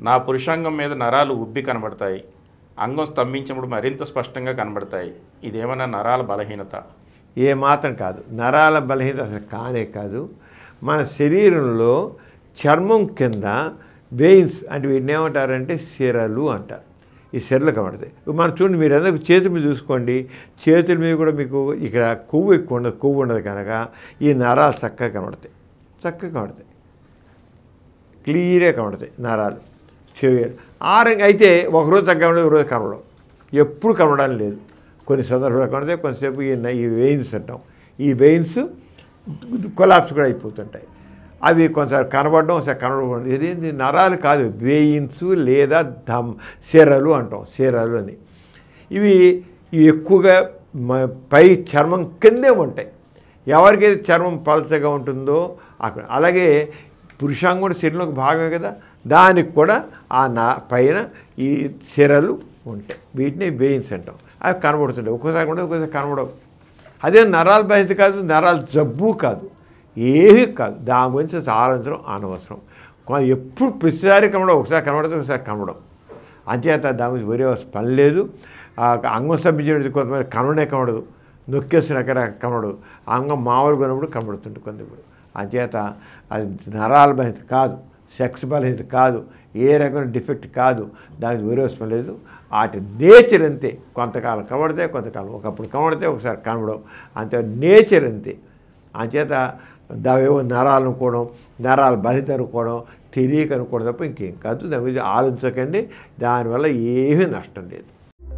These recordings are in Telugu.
నా పురుషాంగం మీద నరాలు ఉబ్బి కనబడతాయి అంగం స్తంభించినప్పుడు మరింత స్పష్టంగా కనబడతాయి ఇదేమన్నా నరాల బలహీనత ఏ మాత్రం కాదు నరాల బలహీనత అసలు కానే కాదు మన శరీరంలో చర్మం కింద వెయిన్స్ అంటే వీటిని ఏమంటారంటే సిరలు అంటారు ఈ సిరలు కనబడతాయి ఇప్పుడు మనం చూడండి మీరు అందరూ చేతుల మీద చూసుకోండి చేతుల మీద కూడా మీకు ఇక్కడ కొవ్వు ఎక్కువ ఉండదు కొవ్వు ఉండదు కనుక ఈ నరాలు చక్కగా కనబడతాయి చక్కగా కనబడతాయి క్లియర్గా కనబడతాయి నరాలు చెవి ఆరంగా అయితే ఒకరోజు తగ్గ ఒక రోజు కనబడవు ఎప్పుడు కనబడాలి లేదు కొన్ని సందర్భాలు కనబడితే కొంతసేపు ఈ న- ఈ వెయిన్స్ అంటాం ఈ వెయిన్స్ కొలాప్స్ కూడా అయిపోతుంటాయి అవి కొంతసారి కనబడడం ఒకసారి కనబడడం ఇది నరాలు కాదు వెయిన్స్ లేదా దమ్ సిరలు అంటాం సిరలు అని ఇవి ఇవి ఎక్కువగా మ- పై చర్మం కిందే ఉంటాయి ఎవరికైతే చర్మం పలచగా ఉంటుందో అక్కడ అలాగే పురుషాంగం కూడా శరీరంలో ఒక భాగం కదా దానికి కూడా ఆ నా పైన ఈ సిరలు ఉంటాయి వీటిని వెయిన్స్ అంటాం అవి కనబడుతుంటాయి ఒక్కోసారి కూడా ఒక్కోసారి కనబడవు అదే నరాల బహిత కాదు నరాల జబ్బు కాదు ఏమీ కాదు దాని గురించి ఆలోచించడం అనవసరం కొ- ఎప్పుడు ప్రతిసారి కనబడవు ఒకసారి కనబడితే ఒకసారి కనబడవు అంచేత దాని గురించి వేరే పని లేదు ఆ అంగం సభ్యించేది కొంతమంది కనబడే కనబడదు నొక్కేసిన అక్కడ కనబడదు ఆ అంగం మామూలుగా ఉన్నప్పుడు కనబడుతుంది కొంతప్పుడు అంచేత అది నరాల బలహీనత కాదు సెక్స్ బలహీనత కాదు ఏ రకమైన డిఫెక్ట్ కాదు దానికి వేరే అవసరం లేదు వాటి నేచర్ అంతే కొంతకాలం కనబడితే కొంతకాలం ఒకప్పుడు కనబడితే ఒకసారి కనబడవు అంతే నేచర్ అంతే అంచేత దావేవో నరాలు అనుకోవడం నరాలు బలిత అనుకోవడం తెలియక అనుకోవడం తప్ప ఇంకేం కాదు దాని గురించి ఆలోచించకండి దానివల్ల ఏమీ నష్టం లేదు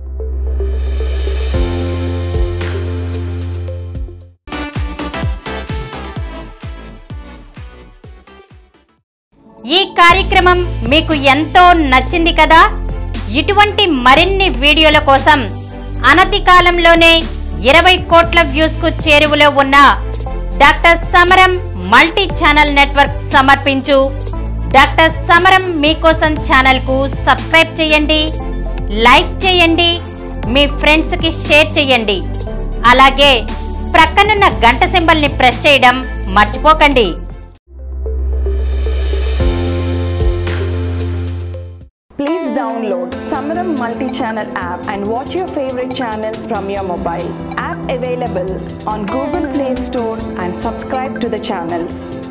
ఈ కార్యక్రమం మీకు ఎంతో నచ్చింది కదా ఇటువంటి మరిన్ని వీడియోల కోసం అనతి కాలంలోనే ఇరవై కోట్ల వ్యూస్ కు చేరువలో ఉన్న doctor Samaram multi channel network సమర్పించు డాక్టర్ సమరం మీకోసం ఛానల్ కు సబ్స్క్రైబ్ చేయండి లైక్ చేయండి మీ ఫ్రెండ్స్ కి షేర్ చేయండి అలాగే ప్రక్కనున్న గంట సింబల్ ని ప్రెస్ చేయడం మర్చిపోకండి Please download Samaram multi-channel app and watch your favorite channels from your mobile. App available on Google Play Store and subscribe to the channels.